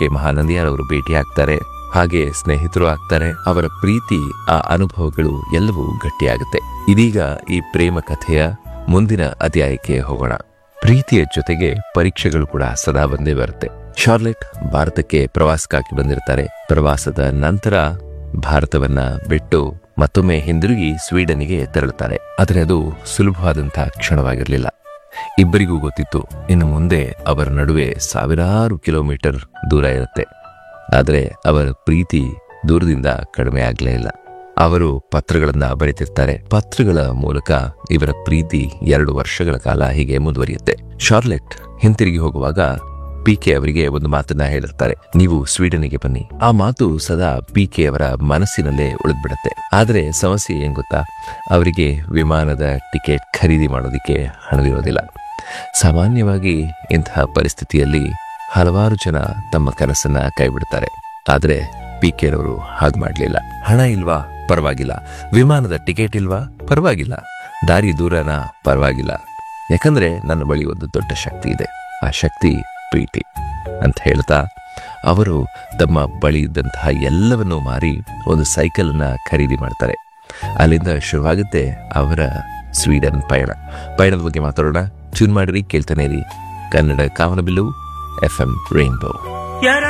K ಮಹಾನಂದಿಯಾರ್ ಅವರು ಭೇಟಿ ಆಗ್ತಾರೆ ಹಾಗೆ ಸ್ನೇಹಿತರು ಆಗ್ತಾರೆ ಅವರ ಪ್ರೀತಿ ಆ ಅನುಭವಗಳು ಎಲ್ಲವೂ ಗಟ್ಟಿಯಾಗುತ್ತೆ ಇದೀಗ ಈ ಪ್ರೇಮ ಕಥೆಯ ಮುಂದಿನ ಅಧ್ಯಾಯಕ್ಕೆ ಹೋಗೋಣ ಪ್ರೀತಿಯ ಜೊತೆಗೆ ಪರೀಕ್ಷೆಗಳು ಕೂಡ ಸದಾ ಬಂದೇ ಬರುತ್ತೆ ಶಾರ್ಲೆಟ್ ಭಾರತಕ್ಕೆ ಪ್ರವಾಸಕ್ಕಾಗಿ ಬಂದಿರ್ತಾರೆ ಪ್ರವಾಸದ ನಂತರ ಭಾರತವನ್ನ ಬಿಟ್ಟು ಮತ್ತೊಮ್ಮೆ ಹಿಂದಿರುಗಿ ಸ್ವೀಡನ್ಗೆ ತೆರಳುತ್ತಾರೆ ಆದರೆ ಅದು ಸುಲಭವಾದಂತಹ ಕ್ಷಣವಾಗಿರಲಿಲ್ಲ ಇಬ್ಬರಿಗೂ ಗೊತ್ತಿತ್ತು ಇನ್ನು ಮುಂದೆ ಅವರ ನಡುವೆ ಸಾವಿರಾರು ಕಿಲೋಮೀಟರ್ ದೂರ ಇರುತ್ತೆ ಆದರೆ ಅವರ ಪ್ರೀತಿ ದೂರದಿಂದ ಕಡಿಮೆ ಆಗಲೇ ಇಲ್ಲ ಅವರು ಪತ್ರಗಳನ್ನ ಬರೆತಿರ್ತಾರೆ ಪತ್ರಗಳ ಮೂಲಕ ಇವರ ಪ್ರೀತಿ ಎರಡು ವರ್ಷಗಳ ಕಾಲ ಹೀಗೆ ಮುಂದುವರಿಯುತ್ತೆ ಶಾರ್ಲೆಟ್ ಹಿಂತಿರುಗಿ ಹೋಗುವಾಗ ಪಿ ಕೆ ಅವರಿಗೆ ಒಂದು ಮಾತನ್ನ ಹೇಳಿರ್ತಾರೆ ನೀವು ಸ್ವೀಡನ್ಗೆ ಬನ್ನಿ ಆ ಮಾತು ಸದಾ ಪಿ ಕೆ ಅವರ ಮನಸ್ಸಿನಲ್ಲೇ ಉಳಿದ್ಬಿಡತ್ತೆ ಆದರೆ ಸಮಸ್ಯೆ ಏನ್ ಗೊತ್ತಾ ಅವರಿಗೆ ವಿಮಾನದ ಟಿಕೆಟ್ ಖರೀದಿ ಮಾಡೋದಕ್ಕೆ ಹಣವಿರೋದಿಲ್ಲ ಸಾಮಾನ್ಯವಾಗಿ ಇಂತಹ ಪರಿಸ್ಥಿತಿಯಲ್ಲಿ ಹಲವಾರು ಜನ ತಮ್ಮ ಕನಸನ್ನ ಕೈಬಿಡ್ತಾರೆ ಆದರೆ ಪಿ ಕೆರವರು ಹಾಗೆ ಮಾಡಲಿಲ್ಲ ಹಣ ಇಲ್ವಾ ಪರವಾಗಿಲ್ಲ ವಿಮಾನದ ಟಿಕೆಟ್ ಇಲ್ವಾ ಪರವಾಗಿಲ್ಲ ದಾರಿ ದೂರನ ಪರವಾಗಿಲ್ಲ ಯಾಕಂದ್ರೆ ನನ್ನ ಬಳಿ ಒಂದು ದೊಡ್ಡ ಶಕ್ತಿ ಇದೆ ಆ ಶಕ್ತಿ ಪ್ರೀತಿ ಅಂತ ಹೇಳ್ತಾ ಅವರು ತಮ್ಮ ಬಳಿ ಇದ್ದಂತಹ ಎಲ್ಲವನ್ನೂ ಮಾರಿ ಒಂದು ಸೈಕಲ್ ಅನ್ನ ಖರೀದಿ ಮಾಡ್ತಾರೆ ಅಲ್ಲಿಂದ ಶುರುವಾಗುತ್ತೆ ಅವರ ಸ್ವೀಡನ್ ಪಯಣ ಪಯಣದ ಬಗ್ಗೆ ಮಾತಾಡೋಣ ಟ್ಯೂನ್ ಮಾಡಿರಿ ಕೇಳ್ತಾನೆ ಇರಿ ಕನ್ನಡ ಕಾಮನಬಿಲ್ಲು ಎಫ್ ಎಂ ರೈನ್ಬೋ ಯಾರ